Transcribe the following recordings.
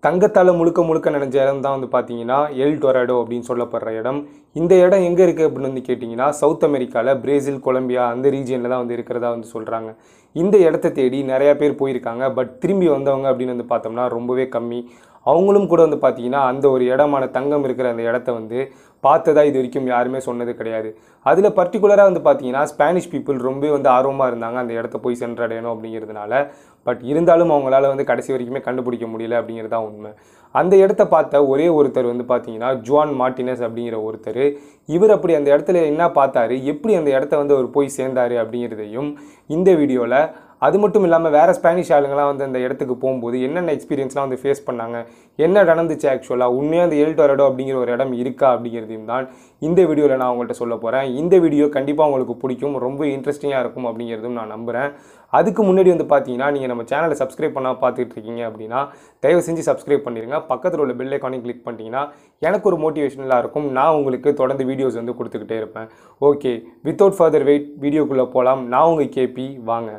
தங்கத்தால் முழுக்க முழுக்க நினைஞ்ச இடம் தான் வந்து பார்த்தீங்கன்னா எல் டொராடோ அப்படின்னு சொல்லப்படுற இடம் இந்த இடம் எங்கே இருக்குது அப்படின்னு வந்து கேட்டிங்கன்னா சவுத் அமெரிக்காவில் பிரேசில் கொலம்பியா அந்த ரீஜியனில் தான் வந்து இருக்கிறதா வந்து சொல்கிறாங்க இந்த இடத்த தேடி நிறையா பேர் போயிருக்காங்க பட் திரும்பி வந்தவங்க அப்படின்னு வந்து பார்த்தோம்னா ரொம்பவே கம்மி அவங்களும் கூட வந்து பார்த்தீங்கன்னா அந்த ஒரு இடமான தங்கம் இருக்கிற அந்த இடத்த வந்து பார்த்ததா இது வரைக்கும் யாருமே சொன்னது கிடையாது அதில் பர்டிகுலராக வந்து பார்த்தீங்கன்னா ஸ்பானிஷ் பீப்புள் ரொம்ப வந்து ஆர்வமாக இருந்தாங்க அந்த இடத்த போய் சென்றடையணும் அப்படிங்கிறதுனால பட் இருந்தாலும் அவங்களால வந்து கடைசி வரைக்குமே கண்டுபிடிக்க முடியல அப்படிங்கிறது தான் உண்மை அந்த இடத்த பார்த்த ஒரே ஒருத்தர் வந்து பார்த்தீங்கன்னா ஜுவான் மார்டினஸ் அப்படிங்கிற ஒருத்தர் இவர் அப்படி அந்த இடத்துல என்ன பார்த்தாரு எப்படி அந்த இடத்த வந்து அவர் போய் சேர்ந்தாரு அப்படிங்கிறதையும் இந்த வீடியோவில் அது மட்டும் இல்லாமல் வேறு ஸ்பானிஷ் ஆளுங்களாம் வந்து அந்த இடத்துக்கு போகும்போது என்னென்ன எக்ஸ்பீரியன்ஸ்லாம் வந்து ஃபேஸ் பண்ணாங்க என்ன நடந்துச்சு ஆக்சுவலாக உண்மையாக அந்த எல் டொரடோ அப்படிங்கிற ஒரு இடம் இருக்கா அப்படிங்கிறதையும் தான் இந்த வீடியோவில் நான் உங்கள்கிட்ட சொல்ல போகிறேன் இந்த வீடியோ கண்டிப்பாக உங்களுக்கு பிடிக்கும் ரொம்ப இன்ட்ரெஸ்டிங்காக இருக்கும் அப்படிங்கிறதும் நான் நம்புகிறேன் அதுக்கு முன்னாடி வந்து பார்த்தீங்கன்னா நீங்கள் நம்ம சேனலை சப்ஸ்கிரைப் பண்ணால் பார்த்துட்டு இருக்கீங்க அப்படின்னா தயவு செஞ்சு சப்ஸ்கிரைப் பண்ணிடுங்க பக்கத்தில் உள்ள பெல் ஐக்கானையும் கிளிக் பண்ணிட்டீங்கன்னா எனக்கு ஒரு மோட்டிவேஷனலாக இருக்கும் நான் உங்களுக்கு தொடர்ந்து வீடியோஸ் வந்து கொடுத்துக்கிட்டே இருப்பேன் ஓகே வித்தவுட் ஃபர்தர் வெயிட் வீடியோக்குள்ளே போகலாம் நான் உங்கள் கேபி வாங்க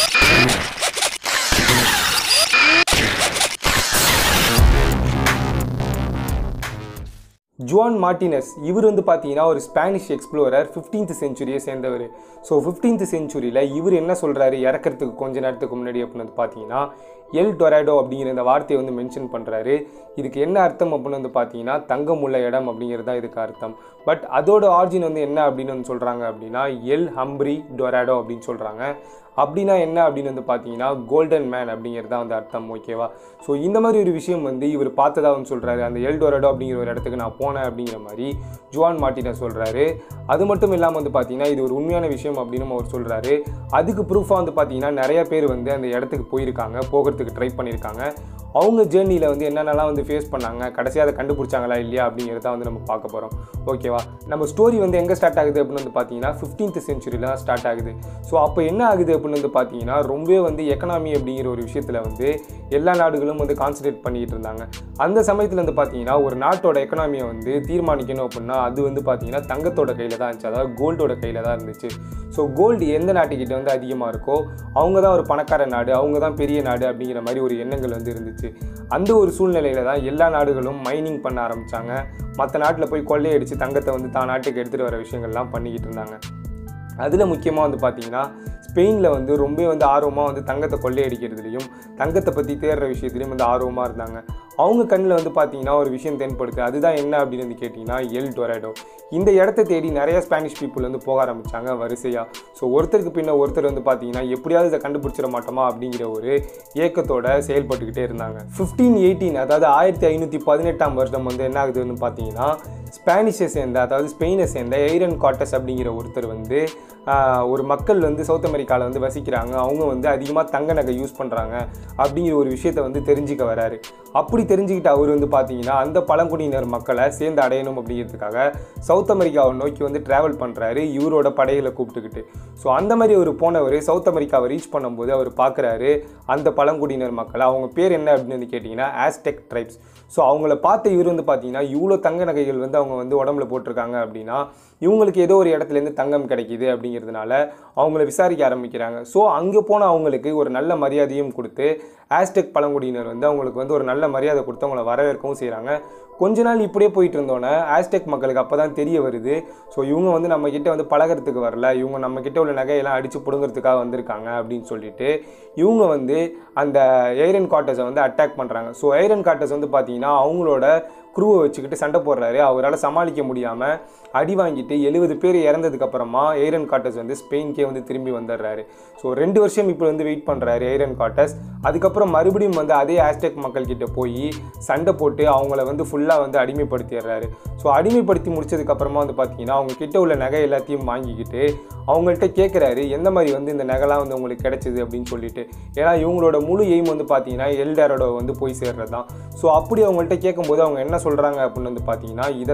ஜுவான் மார்டினஸ் இவர் வந்து பார்த்தீங்கன்னா ஒரு ஸ்பானிஷ் எக்ஸ்ப்ளோரர் ஃபிஃப்டீன்த் செஞ்சுரியை சேர்ந்தவர் ஸோ ஃபிஃப்டீன்த் செஞ்சுரியில் இவர் என்ன சொல்கிறாரு இறக்கிறதுக்கு கொஞ்ச நேரத்துக்கு முன்னாடி அப்படின்னு வந்து பார்த்தீங்கன்னா எல் டொராடோ அப்படிங்கிற இந்த வார்த்தையை வந்து மென்ஷன் பண்ணுறாரு இதுக்கு என்ன அர்த்தம் அப்படின்னு வந்து பார்த்தீங்கன்னா தங்கம் உள்ள இடம் அப்படிங்கிறது தான் இதுக்கு அர்த்தம் பட் அதோட ஆரிஜின் வந்து என்ன அப்படின்னு வந்து சொல்கிறாங்க அப்படின்னா எல் ஹம்ப்ரி டொராடோ அப்படின்னு சொல்கிறாங்க அப்படின்னா என்ன அப்படின்னு வந்து பார்த்தீங்கன்னா கோல்டன் மேன் அப்படிங்கிறது தான் வந்து அர்த்தம் ஓகேவா ஸோ இந்த மாதிரி ஒரு விஷயம் வந்து இவர் பார்த்ததா வந்து சொல்கிறாரு அந்த எல் டொராடோ அப்படிங்கிற ஒரு இடத்துக்கு நான் போனேன் அப்படிங்கிற மாதிரி ஜுவான் மார்டினர் சொல்கிறாரு அது மட்டும் இல்லாமல் வந்து பார்த்தீங்கன்னா இது ஒரு உண்மையான விஷயம் அப்படின்னு அவர் சொல்கிறாரு அதுக்கு ப்ரூஃபாக வந்து பார்த்தீங்கன்னா நிறைய பேர் வந்து அந்த இடத்துக்கு போயிருக்காங்க போகிறதுக்கு ட்ரை பண்ணியிருக்காங்க அவங்க ஜேர்னியில் வந்து என்னென்னலாம் வந்து ஃபேஸ் பண்ணாங்க கடைசியாக அதை கண்டுபிடிச்சாங்களா இல்லையா அப்படிங்கிறத வந்து நம்ம பார்க்க போகிறோம் ஓகேவா நம்ம ஸ்டோரி வந்து எங்கே ஸ்டார்ட் ஆகுது அப்படின்னு வந்து பார்த்தீங்கன்னா ஃபிஃப்டீன்த் செஞ்சுரியில் தான் ஸ்டார்ட் ஆகுது ஸோ அப்போ என்ன ஆகுது அப்படின்னு வந்து பார்த்தீங்கன்னா ரொம்பவே வந்து எக்கனாமி அப்படிங்கிற ஒரு விஷயத்தில் வந்து எல்லா நாடுகளும் வந்து கான்சன்ட்ரேட் பண்ணிக்கிட்டு இருந்தாங்க அந்த சமயத்தில் வந்து பார்த்தீங்கன்னா ஒரு நாட்டோட எக்கனாமியை வந்து தீர்மானிக்கணும் அப்படின்னா அது வந்து பார்த்தீங்கன்னா தங்கத்தோட கையில் தான் இருந்துச்சு அதாவது கோல்டோட கையில் தான் இருந்துச்சு ஸோ கோல்டு எந்த நாட்டுக்கிட்ட வந்து அதிகமாக இருக்கோ அவங்க தான் ஒரு பணக்கார நாடு அவங்க தான் பெரிய நாடு அப்படிங்கிற மாதிரி ஒரு எண்ணங்கள் வந்து இருந்துச்சு அந்த ஒரு சூழ்நிலையில தான் எல்லா நாடுகளும் மைனிங் பண்ண ஆரம்பித்தாங்க மற்ற நாட்டில் போய் கொள்ளையடிச்சு தங்கத்தை வந்து தான் நாட்டுக்கு எடுத்துகிட்டு வர விஷயங்கள்லாம் பண்ணிக்கிட்டு இருந்தாங்க அதில் முக்கியமாக வந்து பார்த்தீங்கன்னா ஸ்பெயினில் வந்து ரொம்ப வந்து ஆர்வமாக வந்து தங்கத்தை கொள்ளையடிக்கிறதுலையும் தங்கத்தை பற்றி தேடுற விஷயத்துலையும் வந்து ஆர்வமாக இருந்தாங்க அவங்க கண்ணில் வந்து பார்த்தீங்கன்னா ஒரு விஷயம் தென்படுது அதுதான் என்ன அப்படின்னு வந்து கேட்டிங்கன்னா எல் டொராடோ இந்த இடத்த தேடி நிறைய ஸ்பானிஷ் பீப்புள் வந்து போக ஆரம்பித்தாங்க வரிசையாக ஸோ ஒருத்தருக்கு பின்ன ஒருத்தர் வந்து பார்த்தீங்கன்னா எப்படியாவது இதை கண்டுபிடிச்சிட மாட்டோமா அப்படிங்கிற ஒரு ஏக்கத்தோட செயல்பட்டுக்கிட்டே இருந்தாங்க ஃபிஃப்டீன் எயிட்டீன் அதாவது ஆயிரத்தி ஐநூற்றி பதினெட்டாம் வருஷம் வந்து என்ன ஆகுதுன்னு பார்த்தீங்கன்னா ஸ்பானிஷை சேர்ந்த அதாவது ஸ்பெயினை சேர்ந்த எய்ரன் காட்டஸ் அப்படிங்கிற ஒருத்தர் வந்து ஒரு மக்கள் வந்து சவுத் அமெரிக்காவில் வந்து வசிக்கிறாங்க அவங்க வந்து அதிகமாக தங்க நகை யூஸ் பண்ணுறாங்க அப்படிங்கிற ஒரு விஷயத்தை வந்து தெரிஞ்சுக்க வராரு அப்படி தெரிஞ்சுக்கிட்டு அவர் வந்து பார்த்தீங்கன்னா அந்த பழங்குடியினர் மக்களை சேர்ந்து அடையணும் அப்படிங்கிறதுக்காக சவுத் அமெரிக்காவை நோக்கி வந்து ட்ராவல் பண்ணுறாரு இவரோட படைகளை கூப்பிட்டுக்கிட்டு ஸோ அந்த மாதிரி அவர் போனவர் சவுத் அமெரிக்காவை ரீச் பண்ணும்போது அவர் பார்க்குறாரு அந்த பழங்குடியினர் மக்களை அவங்க பேர் என்ன அப்படின்னு வந்து கேட்டிங்கன்னா ஆஸ்டெக் ட்ரைப்ஸ் ஸோ அவங்கள பார்த்த இவர் வந்து பார்த்தீங்கன்னா இவ்வளோ தங்க நகைகள் வந்து அவங்க வந்து உடம்புல போட்டிருக்காங்க அப்படின்னா இவங்களுக்கு ஏதோ ஒரு இடத்துலேருந்து தங்கம் கிடைக்கிது அப்படிங்கிறதுனால அவங்கள விசாரிக்க ஆரம்பிக்கிறாங்க ஸோ அங்கே போன அவங்களுக்கு ஒரு நல்ல மரியாதையும் கொடுத்து ஆஸ்டெக் பழங்குடியினர் வந்து அவங்களுக்கு வந்து ஒரு நல்ல மரியாதை கொடுத்து அவங்கள வரவேற்கவும் செய்கிறாங்க கொஞ்ச நாள் இப்படியே போயிட்டு இருந்தோன்னே ஆஸ்டெக் மக்களுக்கு அப்போ தான் தெரிய வருது ஸோ இவங்க வந்து நம்ம கிட்ட வந்து பழகிறதுக்கு வரல இவங்க நம்ம கிட்ட உள்ள நகையெல்லாம் அடித்து பிடுங்கிறதுக்காக வந்திருக்காங்க அப்படின்னு சொல்லிட்டு இவங்க வந்து அந்த ஐரன் காட்டர்ஸை வந்து அட்டாக் பண்ணுறாங்க ஸோ ஐரன் காட்டர்ஸ் வந்து பார்த்தீங்கன்னா அவங்களோட குரூவை வச்சுக்கிட்டு சண்டை போடுறாரு அவரால் சமாளிக்க முடியாமல் அடி வாங்கிட்டு எழுபது பேர் இறந்ததுக்கப்புறமா ஐரன் காட்டர்ஸ் வந்து ஸ்பெயின்கே வந்து திரும்பி வந்துடுறாரு ஸோ ரெண்டு வருஷம் இப்போ வந்து வெயிட் பண்ணுறாரு ஐரன் காட்டர்ஸ் அதுக்கப்புறம் மறுபடியும் வந்து அதே ஆஸ்டெக் மக்கள்கிட்ட போய் சண்டை போட்டு அவங்கள வந்து ஃபுல்லாக வந்து அடிமைப்படுத்திடுறாரு ஸோ அடிமைப்படுத்தி முடிச்சதுக்கப்புறமா வந்து பார்த்தீங்கன்னா அவங்க கிட்ட உள்ள நகை எல்லாத்தையும் வாங்கிக்கிட்டு அவங்கள்ட்ட கேட்குறாரு எந்த மாதிரி வந்து இந்த நகைலாம் வந்து உங்களுக்கு கிடைச்சிது அப்படின்னு சொல்லிட்டு ஏன்னா இவங்களோட முழு எய்ம் வந்து பார்த்தீங்கன்னா எல்டாரோட வந்து போய் சேர்றது தான் ஸோ அப்படி அவங்கள்ட்ட கேட்கும்போது அவங்க என்ன சொல்கிறாங்க அப்படின்னு வந்து பார்த்தீங்கன்னா இதெல்லாம்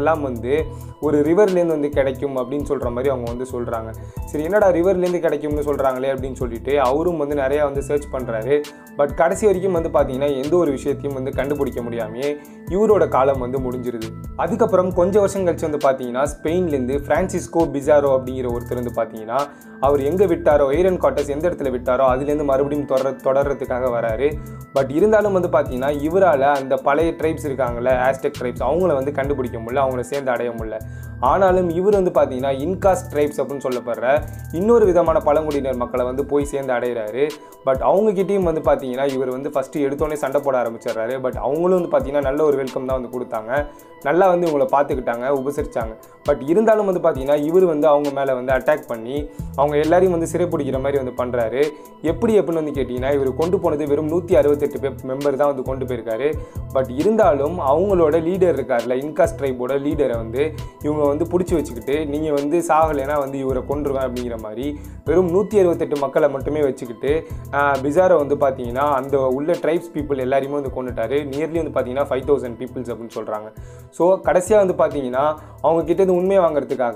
இதெல்லாம் வந்து ஒரு ரிவர்லேருந்து வந்து கிடைக்கும் அப்படின்னு சொல்கிற மாதிரி அவங்க வந்து சொல்கிறாங்க சரி என்னடா ரிவர்லேருந்து கிடைக்கும்னு சொல்கிறாங்களே அப்படின்னு சொல்லிட்டு அவரும் வந்து நிறையா வந்து சர்ச் பண்ணுறாரு பட் கடைசி வரைக்கும் வந்து பார்த்தீங்கன்னா எந்த ஒரு விஷயத்தையும் வந்து கண்டுபிடிக்க முடியாமையே இவரோட காலம் வந்து முடிஞ்சிருது அதுக்கப்புறம் கொஞ்சம் வருஷம் கழிச்சு வந்து பார்த்தீங்கன்னா ஸ்பெயின்லேருந்து ஃப்ரான்சிஸ்கோ பிசாரோ அப்படிங்கிற ஒருத்தர் வந்து பார்த்தீங்கன்னா அவர் எங்கே விட்டாரோ ஐரன் காட்டர்ஸ் எந்த இடத்துல விட்டாரோ அதுலேருந்து மறுபடியும் தொடர தொடர்றதுக்காக வராரு பட் இருந்தாலும் வந்து பார்த்தீங்கன்னா இவரால் அந்த பழைய ட்ரைப்ஸ் இருக்காங்கல்ல ஆஸ்டெக் ட்ரைப்ஸ் அவங்கள வந்து கண்டுபிடிக்க முடியல அவங்கள சேர்ந்து அடைய முடியல ஆனாலும் இவர் வந்து பார்த்தீங்கன்னா இன்காஸ் ட்ரைப்ஸ் அப்படின்னு சொல்லப்படுற இன்னொரு விதமான பழங்குடியினர் மக்களை வந்து போய் சேர்ந்து அடைகிறாரு பட் அவங்கக்கிட்டேயும் வந்து பார்த்தீங்கன்னா இவர் வந்து ஃபஸ்ட்டு எடுத்தோடனே சண்டை போட ஆரம்பிச்சிடுறாரு பட் அவங்களும் வந்து பார்த்தீங்கன்னா நல்ல ஒரு வெல்கம் தான் வந்து கொடுத்தாங்க நல்லா வந்து இவங்களை பார்த்துக்கிட்டாங்க உபசரிச்சாங்க பட் இருந்தாலும் வந்து பார்த்தீங்கன்னா இவர் வந்து அவங்க மேலே வந்து அட்டாக் பண்ணி அவங்க எல்லாரையும் வந்து சிறைப்பிடிக்கிற மாதிரி வந்து பண்ணுறாரு எப்படி எப்படின்னு வந்து கேட்டிங்கன்னா இவர் கொண்டு போனது வெறும் நூற்றி அறுபத்தெட்டு பே மெம்பர் தான் வந்து கொண்டு போயிருக்காரு பட் இருந்தாலும் அவங்களோட லீடர் இருக்கார்ல இன்காஸ் ட்ரைபோட லீடரை வந்து இவங்க வந்து பிடிச்சி வச்சுக்கிட்டு நீங்கள் வந்து சாகலைன்னா வந்து இவரை கொண்டுருவேன் அப்படிங்கிற மாதிரி வெறும் நூற்றி அறுபத்தெட்டு மக்களை மட்டுமே வச்சுக்கிட்டு பிசாரை வந்து பார்த்தீங்கன்னா அந்த உள்ள ட்ரைப்ஸ் பீப்புள் எல்லாரையுமே வந்து கொண்டுட்டாரு நியர்லி வந்து பார்த்தீங்கன்னா ஃபைவ் தௌசண்ட் பீப்புள்ஸ் அப்படின்னு சொல்கிறாங்க ஸோ கடைசியாக வந்து பார்த்தீங்கன்னா அவங்க கிட்டேருந்து உண்மையை வாங்குறதுக்காக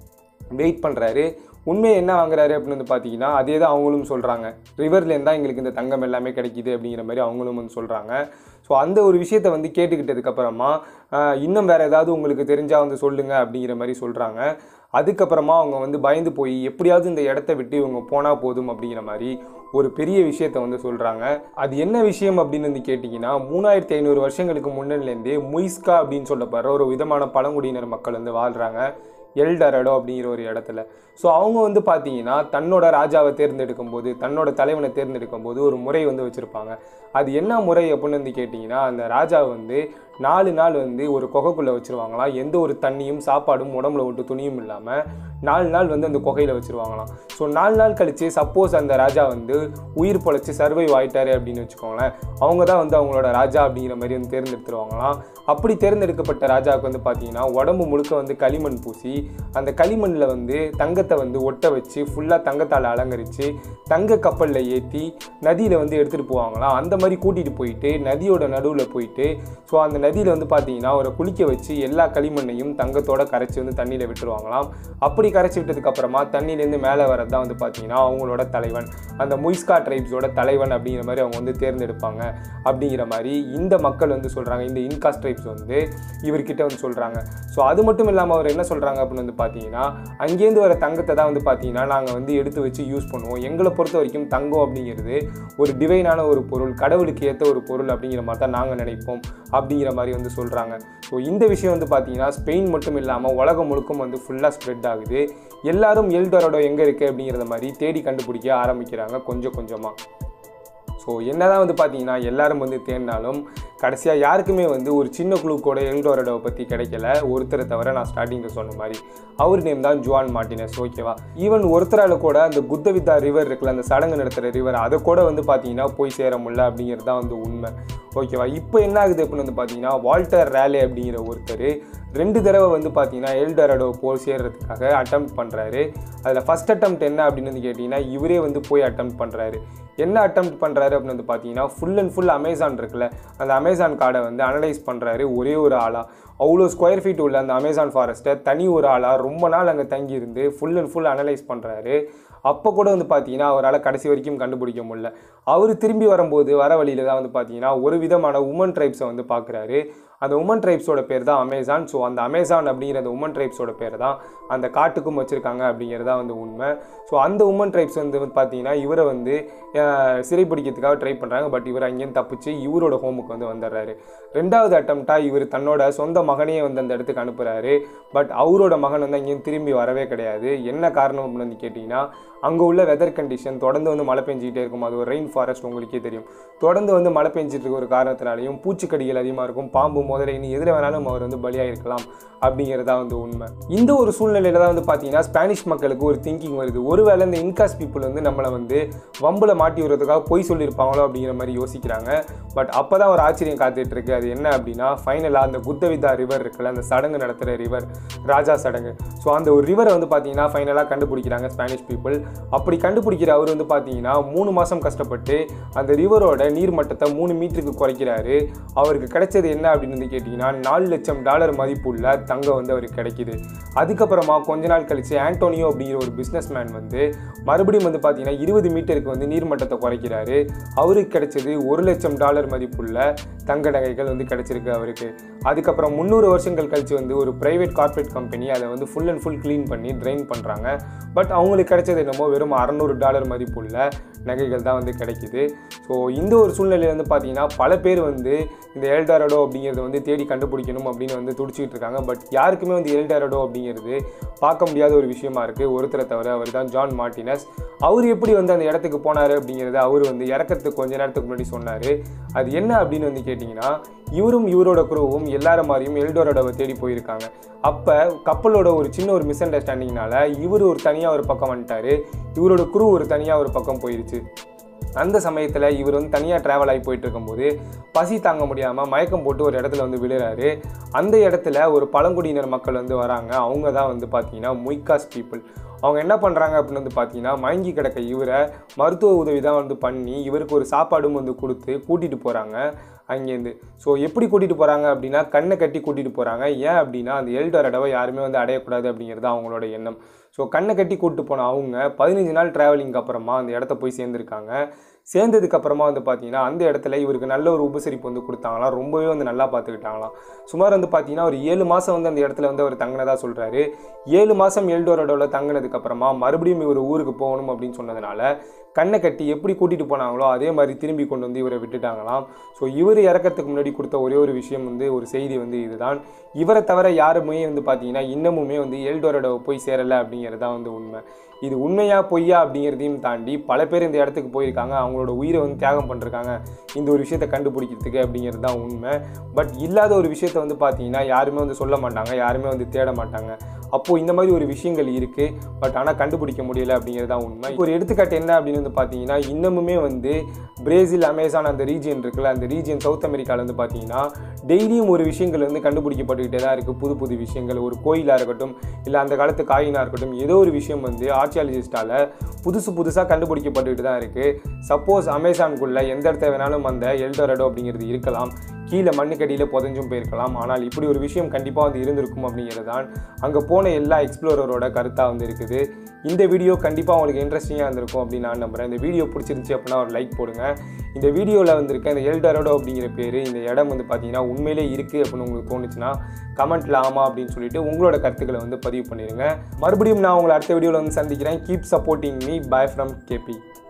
வெயிட் பண்ணுறாரு உண்மையை என்ன வாங்குறாரு அப்படின்னு வந்து பார்த்தீங்கன்னா அதே தான் அவங்களும் சொல்கிறாங்க ரிவர்லேருந்து தான் எங்களுக்கு இந்த தங்கம் எல்லாமே கிடைக்கிது அப்படிங்கிற மாதிரி அவங்களும் வந்து சொல்கிறாங்க ஸோ அந்த ஒரு விஷயத்தை வந்து கேட்டுக்கிட்டதுக்கப்புறமா ஆஹ், இன்னும் வேறு ஏதாவது உங்களுக்கு தெரிஞ்சால் வந்து சொல்லுங்கள் அப்படிங்கிற மாதிரி சொல்கிறாங்க அதுக்கப்புறமா அவங்க வந்து பயந்து போய் எப்படியாவது இந்த இடத்த விட்டு இவங்க போனால் போதும் அப்படிங்கிற மாதிரி ஒரு பெரிய விஷயத்த வந்து சொல்கிறாங்க அது என்ன விஷயம் அப்படின்னு வந்து கேட்டிங்கன்னா மூணாயிரத்தி ஐநூறு வருஷங்களுக்கு முன்னிலேருந்தே முய்ஸ்கா அப்படின்னு சொல்லப்படுற ஒரு விதமான பழங்குடியினர் மக்கள் வந்து வாழ்கிறாங்க எல்டரடோ அப்படிங்கிற ஒரு இடத்துல ஸோ அவங்க வந்து பார்த்தீங்கன்னா தன்னோட ராஜாவை தேர்ந்தெடுக்கும் போது தன்னோட தலைவனை தேர்ந்தெடுக்கும் போது ஒரு முறை வந்து வச்சுருப்பாங்க அது என்ன முறை அப்படின்னு வந்து கேட்டிங்கன்னா அந்த ராஜாவை வந்து நாலு நாள் வந்து ஒரு குகைக்குள்ளே வச்சுருவாங்களாம் எந்த ஒரு தண்ணியும் சாப்பாடும் உடம்புல விட்டு துணியும் இல்லாமல் நாலு நாள் வந்து அந்த குகையில் வச்சுருவாங்களாம் ஸோ நாலு நாள் கழித்து சப்போஸ் அந்த ராஜா வந்து உயிர் பொழைச்சி சர்வைவ் ஆயிட்டாரு அப்படின்னு வச்சுக்கோங்களேன் அவங்க தான் வந்து அவங்களோட ராஜா அப்படிங்கிற மாதிரி வந்து தேர்ந்தெடுத்துருவாங்களாம் அப்படி தேர்ந்தெடுக்கப்பட்ட ராஜாவுக்கு வந்து பார்த்தீங்கன்னா உடம்பு முழுக்க வந்து களிமண் பூசி அந்த களிமண்ணில் வந்து தங்கத்தை வந்து ஒட்ட வச்சு ஃபுல்லாக தங்கத்தால் அலங்கரித்து தங்க கப்பலில் ஏற்றி நதியில் வந்து எடுத்துகிட்டு போவாங்களாம் அந்த மாதிரி கூட்டிகிட்டு போயிட்டு நதியோட நடுவில் போயிட்டு ஸோ அந்த நதியில் வந்து பார்த்தீங்கன்னா அவரை குளிக்க வச்சு எல்லா களிமண்ணையும் தங்கத்தோட கரைச்சி வந்து தண்ணியில் விட்டுருவாங்களாம் அப்படி கரைச்சி விட்டதுக்கு அப்புறமா தண்ணியிலேருந்து மேலே வரது தான் வந்து பார்த்தீங்கன்னா அவங்களோட தலைவன் அந்த முய்ஸ்கா ட்ரைப்ஸோட தலைவன் அப்படிங்கிற மாதிரி அவங்க வந்து தேர்ந்தெடுப்பாங்க அப்படிங்கிற மாதிரி இந்த மக்கள் வந்து சொல்கிறாங்க இந்த இன்காஸ் ட்ரைப்ஸ் வந்து இவர்கிட்ட வந்து சொல்கிறாங்க ஸோ அது மட்டும் இல்லாமல் அவர் என்ன சொல்கிறாங்க அப்படின்னு வந்து பார்த்தீங்கன்னா அங்கேருந்து வர தங்கத்தை தான் வந்து பார்த்தீங்கன்னா நாங்கள் வந்து எடுத்து வச்சு யூஸ் பண்ணுவோம் எங்களை பொறுத்த வரைக்கும் தங்கம் அப்படிங்கிறது ஒரு டிவைனான ஒரு பொருள் கடவுளுக்கு ஏற்ற ஒரு பொருள் அப்படிங்கிற மாதிரி தான் நாங்கள் நினைப்போம் அப்படிங்கிற மாதிரி வந்து சொல்கிறாங்க ஸோ இந்த விஷயம் வந்து பார்த்தீங்கன்னா ஸ்பெயின் மட்டும் இல்லாமல் உலகம் முழுக்கும் வந்து ஃபுல்லாக ஸ்ப்ரெட் ஆகுது எல்லாரும் எல்டோரடோ எங்கே இருக்குது அப்படிங்கிறத மாதிரி தேடி கண்டுபிடிக்க ஆரம்பிக்கிறாங்க கொஞ்சம் கொஞ்சமாக ஸோ என்னதான் வந்து பார்த்தீங்கன்னா எல்லாரும் வந்து தேடினாலும் கடைசியாக யாருக்குமே வந்து ஒரு சின்ன குழு கூட எல்டோரடோவை பற்றி கிடைக்கல ஒருத்தரை தவிர நான் ஸ்டார்டிங்கில் சொன்ன மாதிரி அவர் நேம் தான் ஜுவான் மார்டினஸ் ஓகேவா ஈவன் ஒருத்தரால் கூட அந்த குத்தவிதா ரிவர் இருக்குல்ல அந்த சடங்கு நடத்துகிற ரிவர் அதை கூட வந்து பார்த்தீங்கன்னா போய் சேர முடியல அப்படிங்கிறது தான் வந்து உண்மை ஓகேவா இப்போ என்ன ஆகுது அப்படின்னு வந்து பார்த்தீங்கன்னா வால்டர் ரேலே அப்படிங்கிற ஒருத்தர் ரெண்டு தடவை வந்து பார்த்தீங்கன்னா எல்டரடோ போய் சேர்றதுக்காக அட்டம் பண்ணுறாரு அதில் ஃபஸ்ட் attempt என்ன அப்படின்னு வந்து கேட்டிங்கன்னா இவரே வந்து போய் attempt பண்ணுறாரு என்ன attempt பண்ணுறாரு அப்படின்னு வந்து பார்த்தீங்கன்னா ஃபுல் அண்ட் ஃபுல் அமேசான் இருக்குல்ல அந்த அமேசான் கார்டை வந்து அனலைஸ் பண்ணுறாரு ஒரே ஒரு ஆளாக அவ்வளோ ஸ்கொயர் ஃபீட் உள்ள அந்த அமேசான் ஃபாரஸ்ட்டை தனி ஒரு ஆளாக ரொம்ப நாள் அங்கே தங்கியிருந்து ஃபுல் அண்ட் ஃபுல் அனலைஸ் பண்ணுறாரு அப்போ கூட வந்து பார்த்தீங்கன்னா அவரால் கடைசி வரைக்கும் கண்டுபிடிக்க முடியல அவர் திரும்பி வரும்போது வர வழியில தான் வந்து பார்த்தீங்கன்னா ஒரு விதமான உமன் ட்ரைப்ஸை வந்து பார்க்குறாரு அந்த உமன் ட்ரைப்ஸோட பேர் தான் அமேசான் ஸோ அந்த அமேசான் அப்படிங்கிற அந்த உமன் ட்ரைப்ஸோட பேர் தான் அந்த காட்டுக்கும் வச்சுருக்காங்க அப்படிங்கிறதா வந்து உண்மை ஸோ அந்த உமன் ட்ரைப்ஸ் வந்து வந்து பார்த்தீங்கன்னா இவரை வந்து அஹ், சிறைப்பிடிக்கிறதுக்காக ட்ரை பண்ணுறாங்க பட் இவர் அங்கேயும் தப்பிச்சு இவரோட ஹோமுக்கு வந்து வந்துடுறாரு ரெண்டாவது அட்டம்ப்டாக இவர் தன்னோட சொந்த மகனையே வந்து அந்த இடத்துக்கு அனுப்புகிறாரு பட் அவரோட மகன் வந்து அங்கேயும் திரும்பி வரவே கிடையாது என்ன காரணம் அப்படின்னு வந்து கேட்டிங்கன்னா அங்கே உள்ள வெதர் கண்டிஷன் தொடர்ந்து வந்து மழை பெஞ்சிக்கிட்டே இருக்கும் அது ஒரு ரெயின் ஃபாரஸ்ட் உங்களுக்கே தெரியும் தொடர்ந்து வந்து மழை பெஞ்சிட்டு இருக்க ஒரு காரணத்தினாலையும் பூச்சிக்கடிகள் அதிகமாக இருக்கும் பாம்பு முதல்ல இனி எதில் வேணாலும் அவர் வந்து பலியாக இருக்கலாம் அப்படிங்கிறதா வந்து உண்மை இந்த ஒரு சூழ்நிலையில தான் வந்து பார்த்தீங்கன்னா ஸ்பானிஷ் மக்களுக்கு ஒரு திங்கிங் வருது ஒருவேளை இந்த இன்காஸ் பீப்புள் வந்து நம்மளை வந்து வம்புல மாட்டி விடுறதுக்காக பொய் சொல்லியிருப்பாங்களோ அப்படிங்கிற மாதிரி யோசிக்கிறாங்க பட் அப்போ தான் ஒரு ஆச்சரியம் காத்துட்டு இருக்கு அது என்ன அப்படின்னா ஃபைனலாக அந்த குத்தவிதா ரிவர் இருக்குல்ல அந்த சடங்கு நடத்துகிற ரிவர் ராஜா சடங்கு ஸோ அந்த ஒரு ரிவரை வந்து பார்த்தீங்கன்னா ஃபைனலாக கண்டுபிடிக்கிறாங்க ஸ்பானிஷ் பீப்புள் அப்படி கண்டுபிடிக்கிற அவர் வந்து பார்த்தீங்கன்னா மூணு மாதம் கஷ்டப்பட்டு அந்த ரிவரோட நீர் மட்டத்தை மூணு மீட்டருக்கு குறைக்கிறாரு அவருக்கு கிடைச்சது என்ன அப்படின்னு வந்து கேட்டிங்கன்னா நாலு லட்சம் டாலர் மதிப்புள்ள தங்கம் வந்து அவருக்கு கிடைக்கிது அதுக்கப்புறமா கொஞ்ச நாள் கழிச்சு ஆண்டோனியோ அப்படிங்கிற ஒரு பிஸ்னஸ் மேன் வந்து மறுபடியும் வந்து பார்த்தீங்கன்னா இருபது மீட்டருக்கு வந்து நீர்மட்டத்தை குறைக்கிறாரு அவருக்கு கிடைச்சது ஒரு லட்சம் டாலர் மதிப்புள்ள தங்க நகைகள் வந்து கிடைச்சிருக்கு அவருக்கு அதுக்கப்புறம் முந்நூறு வருஷங்கள் கழிச்சு வந்து ஒரு பிரைவேட் கார்ப்பரேட் கம்பெனி அதை வந்து ஃபுல் அண்ட் ஃபுல் க்ளீன் பண்ணி ட்ரைன் பண்ணுறாங்க பட் அவங்களுக்கு கிடைச்சது என்னமோ வெறும் அறநூறு டாலர் மதிப்புள்ள நகைகள் தான் வந்து கிடைக்குது ஸோ இந்த ஒரு சூழ்நிலையில் வந்து பார்த்தீங்கன்னா பல பேர் வந்து இந்த எல்டாரடோ அப்படிங்கிறத வந்து தேடி கண்டுபிடிக்கணும் அப்படின்னு வந்து துடிச்சிட்டு இருக்காங்க பட் யாருக்குமே வந்து எல்டாரடோ அப்படிங்கிறது பார்க்க முடியாத ஒரு விஷயமா இருக்குது ஒருத்தரை தவிர அவர் தான் ஜான் மார்டினஸ் அவர் எப்படி வந்து அந்த இடத்துக்கு போனார் அப்படிங்கிறத அவர் வந்து இறக்கறதுக்கு கொஞ்ச நேரத்துக்கு முன்னாடி சொன்னார் அது என்ன அப்படின்னு வந்து கேட்டிங்கன்னா இவரும் இவரோட குருவும் எல்லார மாதிரியும் எல்டோரடோவை தேடி போயிருக்காங்க அப்போ கப்பலோட ஒரு சின்ன ஒரு மிஸ் அண்டர்ஸ்டாண்டிங்னால இவர் ஒரு தனியாக ஒரு பக்கம் வந்துட்டார் இவரோட குரு ஒரு தனியாக ஒரு பக்கம் போயிருச்சு அந்த சமயத்தில் இவர் வந்து தனியாக ட்ராவல் ஆகி போயிட்டு இருக்கும்போது பசி தாங்க முடியாமல் மயக்கம் போட்டு ஒரு இடத்துல வந்து விழுறாரு அந்த இடத்துல ஒரு பழங்குடியினர் மக்கள் வந்து வராங்க அவங்க தான் வந்து பார்த்தீங்கன்னா முய்காஸ் பீப்புள் அவங்க என்ன பண்ணுறாங்க அப்படின்னு வந்து பார்த்தீங்கன்னா மயங்கி கிடக்க இவரை மருத்துவ உதவி தான் வந்து பண்ணி இவருக்கு ஒரு சாப்பாடும் வந்து கொடுத்து கூட்டிகிட்டு போகிறாங்க அங்கேருந்து ஸோ எப்படி கூட்டிகிட்டு போகிறாங்க அப்படின்னா கண்ணை கட்டி கூட்டிகிட்டு போகிறாங்க ஏன் அப்படின்னா அந்த எல்டோரடவை யாருமே வந்து அடையக்கூடாது அப்படிங்கிறது அவங்களோட எண்ணம் ஸோ கண்ணை கட்டி கூப்பிட்டு போன அவங்க பதினஞ்சு நாள் ட்ராவலிங்க்கு அப்புறமா அந்த இடத்த போய் சேர்ந்துருக்காங்க சேர்ந்ததுக்கு அப்புறமா வந்து பார்த்தீங்கன்னா அந்த இடத்துல இவருக்கு நல்ல ஒரு உபசரிப்பு வந்து கொடுத்தாங்களாம் ரொம்பவே வந்து நல்லா பார்த்துக்கிட்டாங்களாம் சுமார் வந்து பார்த்தீங்கன்னா ஒரு ஏழு மாதம் வந்து அந்த இடத்துல வந்து அவர் தங்கினதா சொல்கிறாரு ஏழு மாதம் எல்டோரடோவில் தங்கினதுக்கு அப்புறமா மறுபடியும் இவர் ஊருக்கு போகணும் அப்படின்னு சொன்னதுனால கண்ணை கட்டி எப்படி கூட்டிகிட்டு போனாங்களோ அதே மாதிரி திரும்பி கொண்டு வந்து இவரை விட்டுட்டாங்களாம் ஸோ இவர் இறக்கறதுக்கு முன்னாடி கொடுத்த ஒரே ஒரு விஷயம் வந்து ஒரு செய்தி வந்து இதுதான் இவரை தவிர யாருமே வந்து பார்த்தீங்கன்னா இன்னமுமே வந்து எல்டோரடோ போய் சேரலை அப்படிங்கிறது தான் வந்து உண்மை இது உண்மையா பொய்யா அப்படிங்கிறதையும் தாண்டி பல பேர் இந்த இடத்துக்கு போயிருக்காங்க அவங்களோட உயிரை வந்து தியாகம் பண்ணிருக்காங்க இந்த ஒரு விஷயத்தை கண்டுபிடிக்கிறதுக்கு அப்படிங்கிறது தான் உண்மை பட் இல்லாத ஒரு விஷயத்த வந்து பார்த்தீங்கன்னா யாருமே வந்து சொல்ல மாட்டாங்க யாருமே வந்து தேட மாட்டாங்க அப்போது இந்த மாதிரி ஒரு விஷயங்கள் இருக்குது பட் ஆனால் கண்டுபிடிக்க முடியல அப்படிங்கிறது தான் உண்மை ஒரு எடுத்துக்காட்டு என்ன அப்படின்னு வந்து பார்த்தீங்கன்னா இன்னமுமே வந்து பிரேசில் அமேசான் அந்த ரீஜியன் இருக்குல்ல அந்த ரீஜியன் சவுத் அமெரிக்காவில் வந்து பார்த்தீங்கன்னா டெய்லியும் ஒரு விஷயங்கள் வந்து கண்டுபிடிக்கப்பட்டுக்கிட்டே தான் இருக்குது புது புது விஷயங்கள் ஒரு கோயிலாக இருக்கட்டும் இல்லை அந்த காலத்து காயினாக இருக்கட்டும் ஏதோ ஒரு விஷயம் வந்து ஆர்ச்சியாலஜிஸ்டால் புதுசு புதுசாக கண்டுபிடிக்கப்பட்டுக்கிட்டு தான் இருக்குது சப்போஸ் அமேசானுக்குள்ளே எந்த இடத்த வேணாலும் அந்த எல்டோரடோ அப்படிங்கிறது இருக்கலாம் கீழே மண்ணுக்கடியில் புதஞ்சும் போயிருக்கலாம் ஆனால் இப்படி ஒரு விஷயம் கண்டிப்பாக வந்து இருந்திருக்கும் அப்படிங்கிறது தான் அங்கே போன எல்லா எக்ஸ்ப்ளோரரோட கருத்தாக வந்து இருக்குது இந்த வீடியோ கண்டிப்பாக உங்களுக்கு இன்ட்ரெஸ்டிங்காக இருந்திருக்கும் அப்படின்னு நான் நம்புகிறேன் இந்த வீடியோ பிடிச்சிருந்துச்சி அப்படின்னா ஒரு லைக் போடுங்க இந்த வீடியோவில் வந்திருக்க இந்த எல்டரோடோ அப்படிங்கிற பேர் இந்த இடம் வந்து பார்த்தீங்கன்னா உண்மையிலே இருக்குது அப்படின்னு உங்களுக்கு தோணுச்சுன்னா கமெண்ட்டில் ஆமாம் அப்படின்னு சொல்லிட்டு உங்களோட கருத்துக்களை வந்து பதிவு பண்ணிடுங்க மறுபடியும் நான் உங்களை அடுத்த வீடியோவில் வந்து சந்திக்கிறேன் keep supporting me bye from KP